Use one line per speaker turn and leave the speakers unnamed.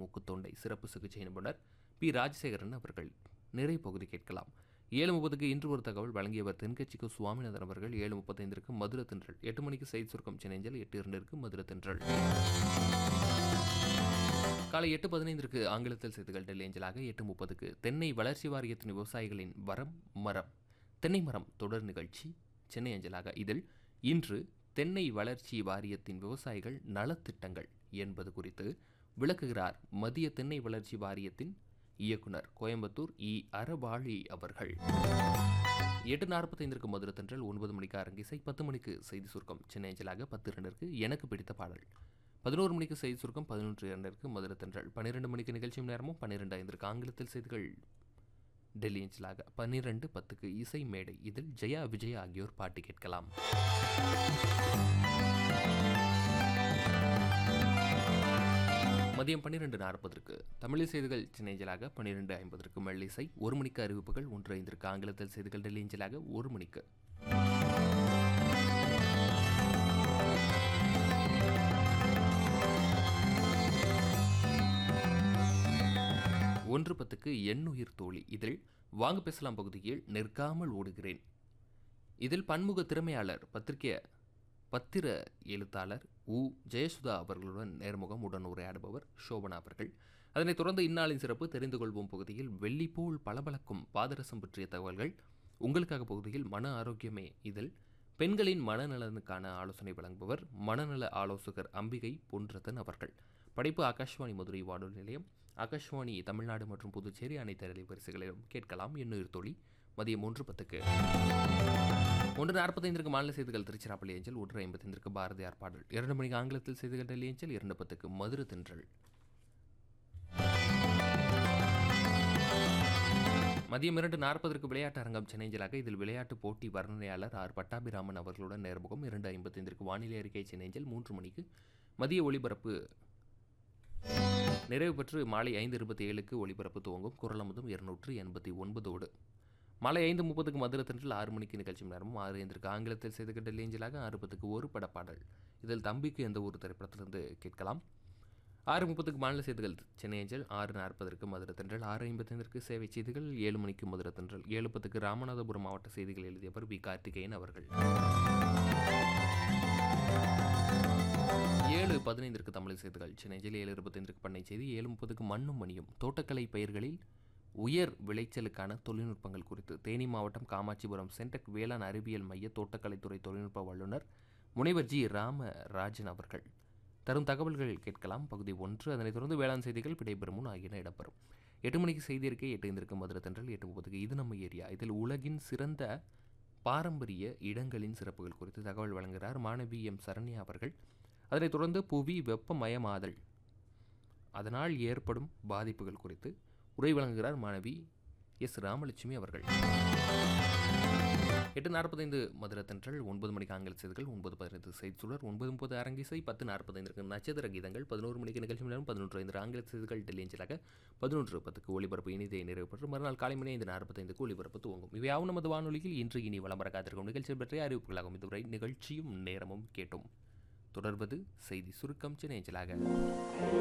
மூக்கு தொண்டை சிறப்பு சிகிச்சை நிபுணர் பி ராஜசேகரன் அவர்கள் நிறை பகுதி கேட்கலாம் ஏழு முப்பதுக்கு இன்று ஒரு தகவல் வழங்கியவர் தென்கட்சிக்கு சுவாமிநாதன் அவர்கள் ஏழு முப்பத்தைந்திற்கு மதுர தென்றல் எட்டு மணிக்கு செய்தி சுருக்கம் சென்னைஞ்சல் எட்டு இரண்டிற்கு மதுர தென்றல் காலை எட்டு பதினைந்திற்கு ஆங்கிலத்தில் செய்திகள் டெல்லி ஏஞ்சலாக எட்டு முப்பதுக்கு தென்னை வளர்ச்சி வாரியத்தின் விவசாயிகளின் வரம் மரம் தென்னை மரம் தொடர் நிகழ்ச்சி சென்னை அஞ்சலாக இதில் இன்று தென்னை வளர்ச்சி வாரியத்தின் விவசாயிகள் நலத்திட்டங்கள் என்பது குறித்து விளக்குகிறார் மத்திய தென்னை வளர்ச்சி வாரியத்தின் இயக்குனர் கோயம்புத்தூர் இ அறவாழி அவர்கள் எட்டு நாற்பத்தைந்திற்கு மதுரை தென்றல் ஒன்பது மணிக்கு அரங்கிசை பத்து மணிக்கு செய்தி சுருக்கம் சென்னை அஞ்சலாக பத்து இரண்டிற்கு எனக்கு பிடித்த பாடல் பதினோரு மணிக்கு செய்தி சுருக்கம் பதினொன்று இரண்டிற்கு மதுரை தென்றல் பன்னிரெண்டு மணிக்கு நிகழ்ச்சியும் நேரமும் பன்னிரெண்டு ஐந்திற்கு ஆங்கிலத்தில் செய்திகள் டெல்லி அஞ்சலாக பன்னிரெண்டு பத்துக்கு இசை மேடை இதில் ஜெயா விஜய் ஆகியோர் பாட்டு கேட்கலாம் மதியம் பன்னிரெண்டு நாற்பதற்கு தமிழ் செய்திகள் சென்னை அஞ்சலாக பன்னிரெண்டு ஐம்பதற்கு மெல்லிசை ஒரு மணிக்கு அறிவிப்புகள் ஒன்று ஐந்திற்கு ஆங்கிலத்தில் செய்திகள் டெல்லி அஞ்சலாக ஒரு மணிக்கு ஒன்று பத்துக்கு எண்ணுயிர் தோழி இதில் வாங்க பேசலாம் பகுதியில் நிற்காமல் ஓடுகிறேன் இதில் பன்முக திறமையாளர் பத்திரிகை பத்திர எழுத்தாளர் உ ஜெயசுதா அவர்களுடன் நேர்முகம் உடன் உரையாடுபவர் சோபனா அவர்கள் அதனைத் தொடர்ந்து இந்நாளின் சிறப்பு தெரிந்து கொள்வோம் பகுதியில் வெள்ளி போல் பளபளக்கும் பாதரசம் பற்றிய தகவல்கள் உங்களுக்காக பகுதியில் மன ஆரோக்கியமே இதில் பெண்களின் மனநலனுக்கான ஆலோசனை வழங்குபவர் மனநல ஆலோசகர் அம்பிகை பொன்றதன் அவர்கள் படைப்பு ஆகாஷ்வாணி மதுரை வானொலி நிலையம் ஆகாஷ்வாணி தமிழ்நாடு மற்றும் புதுச்சேரி அனைத்து அலைவரிசைகளிலும் கேட்கலாம் எண்ணூர் தொழி மதியம் மூன்று பத்துக்கு ஒன்று நாற்பத்தைந்திற்கு மாநில செய்திகள் திருச்சிராப்பள்ளி ஏஞ்சல் ஒன்று ஐம்பத்தைந்திற்கு பாரதியார் பாடல் இரண்டு மணிக்கு ஆங்கிலத்தில் செய்திகள் டெல்லி ஏஞ்சல் இரண்டு பத்துக்கு மதுரை தென்றல் மதியம் இரண்டு நாற்பதற்கு விளையாட்டு அரங்கம் சென்னைஞ்சலாக இதில் விளையாட்டு போட்டி வர்ணனையாளர் ஆர் பட்டாபிராமன் அவர்களுடன் நேர்முகம் இரண்டு ஐம்பத்தைந்திற்கு வானிலை அறிக்கை சென்னைஞ்சல் மூன்று மணிக்கு மதிய ஒளிபரப்பு நிறைவு பெற்று மாலை ஐந்து இருபத்தி ஏழுக்கு ஒளிபரப்பு துவங்கும் குரல் அமுதம் இருநூற்று எண்பத்தி ஒன்பதோடு மாலை ஐந்து முப்பதுக்கு மதுரை தென்றல் ஆறு மணிக்கு நிகழ்ச்சி நேரமும் ஆறு ஐந்திற்கு ஆங்கிலத்தில் செய்து டெல்லி ஏஞ்சலாக ஆறு பத்துக்கு ஒரு படப்பாடல் இதில் தம்பிக்கு எந்த ஒரு திரைப்படத்திலிருந்து கேட்கலாம் ஆறு முப்பதுக்கு மாநில செய்திகள் சென்னை ஏஞ்சல் ஆறு நாற்பதற்கு மதுரை தென்றல் ஆறு ஐம்பத்தைந்திற்கு சேவை செய்திகள் ஏழு மணிக்கு மதுரை தென்றல் ஏழு பத்துக்கு ராமநாதபுரம் மாவட்ட செய்திகள் எழுதியவர் வி கார்த்திகேயன் அவர்கள் ஏழு பதினைந்திற்கு தமிழ் செய்திகள் சென்னையில் ஏழு இருபத்தைந்திற்கு பண்ணை செய்தி ஏழு முப்பதுக்கு மண்ணும் மணியும் தோட்டக்கலை பயிர்களில் உயர் விளைச்சலுக்கான தொழில்நுட்பங்கள் குறித்து தேனி மாவட்டம் காமாட்சிபுரம் சென்டெக் வேளாண் அறிவியல் மைய தோட்டக்கலைத்துறை தொழில்நுட்ப வல்லுநர் முனைவர் ஜி ராமராஜன் அவர்கள் தரும் தகவல்கள் கேட்கலாம் பகுதி ஒன்று அதனைத் தொடர்ந்து வேளாண் செய்திகள் விடைபெறும் ஆகியன இடம்பெறும் எட்டு மணிக்கு செய்தி இருக்கை எட்டு ஐந்திற்கு மதுரை தென்றல் எட்டு முப்பதுக்கு இது நம்ம ஏரியா இதில் உலகின் சிறந்த பாரம்பரிய இடங்களின் சிறப்புகள் குறித்து தகவல் வழங்குகிறார் மாணவி எம் சரண்யா அவர்கள் அதனைத் தொடர்ந்து புவி வெப்பமயமாதல் அதனால் ஏற்படும் பாதிப்புகள் குறித்து உரை வழங்குகிறார் மாணவி எஸ் ராமலட்சுமி அவர்கள் எட்டு நாற்பத்தைந்து மதுரை தென்றல் ஒன்பது மணிக்கு ஆங்கில செய்திகள் ஒன்பது பதினைந்து செய்தி சுடர் ஒன்பது முப்பது அரங்கிசை பத்து நாற்பத்தைந்திற்கு நட்சத்திர கீதங்கள் பதினோரு மணிக்கு நிகழ்ச்சி நேரம் பதினொன்று ஐந்து ஆங்கில செய்திகள் டெல்லி அஞ்சலாக பதினொன்று பத்துக்கு ஒளிபரப்பு இனிதை நிறைவு பெற்று மறுநாள் காலை மணி ஐந்து நாற்பத்தைந்துக்கு ஒளிபரப்பு துவங்கும் இவையாவும் நமது வானொலியில் இன்று இனி வளம்பர காத்திருக்கும் நிகழ்ச்சிகள் பற்றிய அறிவிப்புகளாகும் இதுவரை நிகழ்ச்சியும் நேரமும் கேட்டோம் தொடர்வது செய்தி சுருக்கம் சென்னை அஞ்சலாக